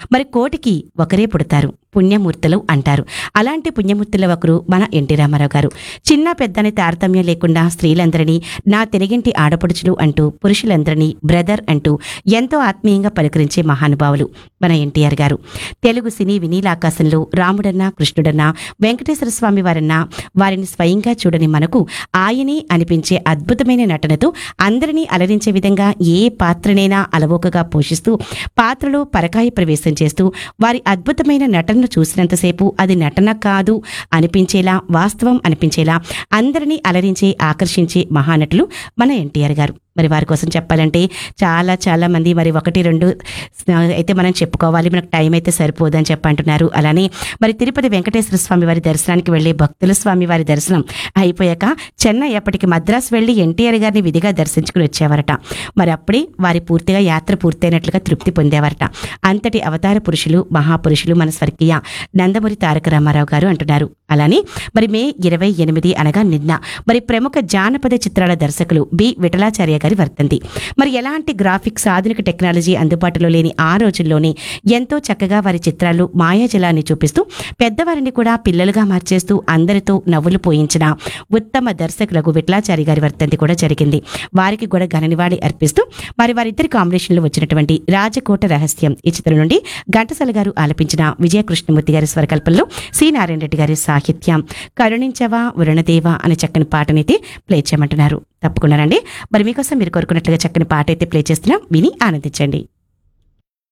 మరి కోటికి ఒకరే పుడతారు పుణ్యమూర్తులు అంటారు అలాంటి పుణ్యమూర్తుల ఒకరు మన ఎన్టీ రామారావు గారు చిన్న పెద్దని తారతమ్యం లేకుండా స్త్రీలందరినీ నా తిరిగింటి ఆడపడుచులు అంటూ పురుషులందరినీ బ్రదర్ అంటూ ఎంతో ఆత్మీయంగా పలుకరించే మహానుభావులు మన ఎన్టీఆర్ గారు తెలుగు సినీ వినీలాకాశంలో రాముడన్నా కృష్ణుడన్నా వెంకటేశ్వర స్వామి వారన్నా వారిని స్వయంగా చూడని మనకు ఆయనే అనిపించే అద్భుతమైన నటనతో అందరినీ అలరించే విధంగా ఏ పాత్రనైనా అలవోకగా పోషిస్తూ పాత్రలో పరకాయ ప్రవేశం చేస్తూ వారి అద్భుతమైన నటనను చూసినంతసేపు అది నటన కాదు అనిపించేలా వాస్తవం అనిపించేలా అందరినీ అలరించే ఆకర్షించే మహానటులు మన ఎన్టీఆర్ గారు మరి వారి కోసం చెప్పాలంటే చాలా చాలా మంది మరి ఒకటి రెండు స్న- అయితే మనం చెప్పుకోవాలి మనకు టైం అయితే సరిపోదని చెప్పంటున్నారు అలానే మరి తిరుపతి వెంకటేశ్వర స్వామి వారి దర్శనానికి వెళ్ళే భక్తుల స్వామి వారి దర్శనం అయిపోయాక చెన్నై అప్పటికి మద్రాసు వెళ్ళి ఎన్టీఆర్ గారిని విధిగా దర్శించుకుని వచ్చేవారట మరి అప్పుడే వారి పూర్తిగా యాత్ర పూర్తయినట్లుగా తృప్తి పొందేవారట అంతటి అవతార పురుషులు మహాపురుషులు మన స్వర్గీయ నందమూరి తారక రామారావు గారు అంటున్నారు అలానే మరి మే ఇరవై ఎనిమిది అనగా నిన్న మరి ప్రముఖ జానపద చిత్రాల దర్శకులు బి విఠలాచార్య గారి వర్తంతి మరి ఎలాంటి గ్రాఫిక్స్ ఆధునిక టెక్నాలజీ అందుబాటులో లేని ఆ రోజుల్లోనే ఎంతో చక్కగా వారి చిత్రాలు మాయాజలాన్ని చూపిస్తూ పెద్దవారిని కూడా పిల్లలుగా మార్చేస్తూ అందరితో నవ్వులు పోయించిన ఉత్తమ దర్శకులకు విఠలాచారి గారి వర్తంతి కూడా జరిగింది వారికి కూడా ఘననివాళి అర్పిస్తూ మరి వారిద్దరి కాంబినేషన్లో వచ్చినటువంటి రాజకోట రహస్యం ఈ చిత్రం నుండి ఘంటసాల గారు ఆలపించిన విజయ కృష్ణమూర్తి గారి స్వరకల్పంలో సి నారాయణ రెడ్డి గారి సాహిత్యం కరుణించవా వరుణదేవా అనే చక్కని పాటనైతే ప్లే చేయమంటున్నారు తప్పకుండా రండి మరి మీకోసం మీరు కోరుకున్నట్లుగా చక్కని పాట అయితే ప్లే చేస్తున్నాం విని ఆనందించండి